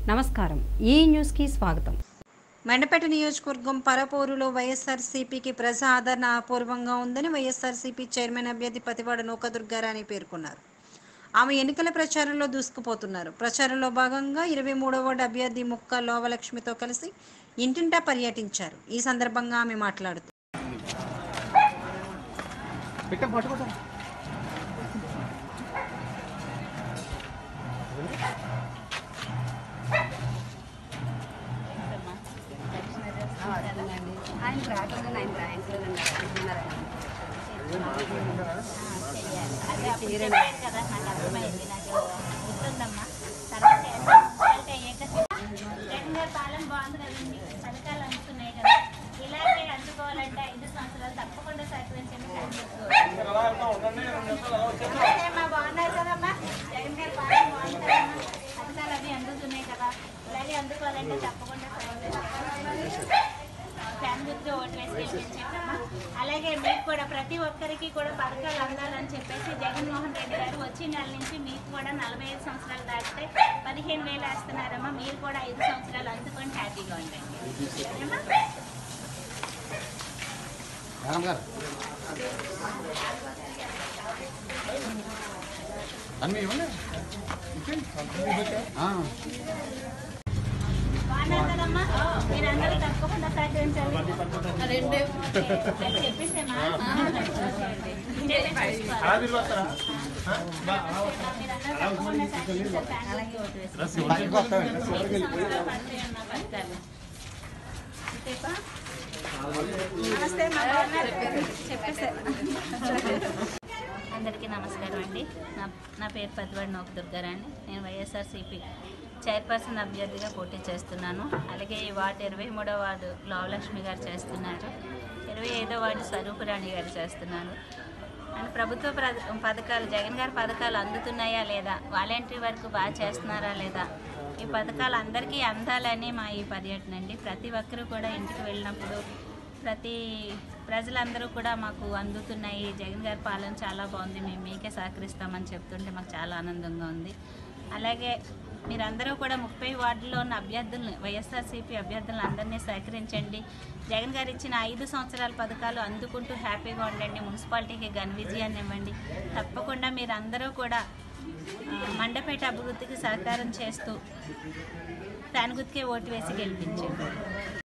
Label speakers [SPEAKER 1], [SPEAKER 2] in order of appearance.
[SPEAKER 1] నమస్కారం ఈ న్యూస్కి స్వాగతం
[SPEAKER 2] మెండపేట నియోజకవర్గం పరపూరులో వైఎస్ఆర్సీపీకి ప్రజా ఆదరణ అపూర్వంగా ఉందని వైఎస్ఆర్సీపీ చైర్మన్ అభ్యర్థి పతివాడ నూకదుర్గారాణి పేర్కొన్నారు ఆమె ఎన్నికల ప్రచారంలో దూసుకుపోతున్నారు ప్రచారంలో భాగంగా ఇరవై మూడవ వార్డు అభ్యర్థి ముక్క లోవలక్ష్మితో కలిసి ఇంటింటా పర్యటించారు ఈ సందర్భంగా ఆమె మాట్లాడుతూ
[SPEAKER 3] పెట్టం పట్టుకోతాం
[SPEAKER 4] ఆయన రాకుండా ఆయన ర్యాంకులు
[SPEAKER 5] అదే అప్పుడు చెప్పాను కదా నాకు అర్థమైంది నాకు గుర్తుందమ్మా తర్వాత మున్సిపాలిటీ అయ్యాక జగన్ గారి పాలన బాగుంది కదండి పథకాలు అందుతున్నాయి కదా ఇలాగే అందుకోవాలంటే ఐదు సంవత్సరాలు తప్పకుండా సహకరించండి అమ్మా బాగున్నారు కదమ్మా జగన్ గారి పాలన బాగుంది కదమ్మా పథకాలు అవి అందుతున్నాయి కదా ఇలాగే అందుకోవాలంటే తప్పకుండా సహకరించండి ఫ్యాన్ గుర్తు ఓటు వేసి గెలిపించండమ్మా అలాగే మీకు కూడా ప్రతి ఒక్కరికి కూడా పథకాలు అందాలని చెప్పేసి జగన్మోహన్ రెడ్డి గారు వచ్చే నెల నుంచి మీకు కూడా నలభై ఐదు సంవత్సరాలు దాటితే పదిహేను వేలు వేస్తున్నారమ్మా మీరు కూడా ఐదు సంవత్సరాలు అందుకొని హ్యాపీగా ఉండండి సరేనా?
[SPEAKER 3] మేడం గారు అన్నీ ఇవ్వండి ఆ.
[SPEAKER 5] బాగున్నారు కదమ్మా మీరందరూ తప్పకుండా సహకరించాలి అది చెప్పేసేమా మీరందరూ తప్పకుండా సహకరించాలి ఫ్యామిలీకి ఓటు వేసి
[SPEAKER 3] పక్కకి వస్తామండి.
[SPEAKER 5] అందరికీ నమస్కారం అండి నా నా పేరు పద్వాడి నోక దుర్గారాణి నేను వైఎస్ఆర్సీపీ చైర్పర్సన్ అభ్యర్థిగా పోటీ చేస్తున్నాను అలాగే ఈ వార్డు ఇరవై మూడో వార్డు లోవలక్ష్మి గారు చేస్తున్నారు ఇరవై ఐదో వార్డు స్వరూపురాణి గారు చేస్తున్నారు అండ్ ప్రభుత్వ ప్ర- పథకాలు జగన్ గారి పథకాలు అందుతున్నాయా లేదా వాలంటరీ వర్క్ బాగా చేస్తున్నారా లేదా ఈ పథకాలు అందరికీ అందాలని మా ఈ పర్యటన అండి ప్రతి ఒక్కరూ కూడా ఇంటికి వెళ్ళినప్పుడు ప్రతి ప్రజలందరూ కూడా మాకు అందుతున్నాయి జగన్ గారి పాలన చాలా బాగుంది మేము మీకే సహకరిస్తామని చెప్తుంటే మాకు చాలా ఆనందంగా ఉంది అలాగే మీరందరూ కూడా ముప్పై వార్డులో ఉన్న అభ్యర్థులను వైఎస్ఆర్సీపీ అభ్యర్థులను అందరినీ సహకరించండి జగన్ గారు ఇచ్చిన ఐదు సంవత్సరాల పథకాలు అందుకుంటూ హ్యాపీగా ఉండండి మున్సిపాలిటీకి ఘన విజయాన్ని ఇవ్వండి తప్పకుండా మీరందరూ కూడా ఆ, మండపేట అభివృద్ధికి సహకారం చేస్తూ ఫ్యాన్ గుర్తుకే ఓటు వేసి గెలిపించండి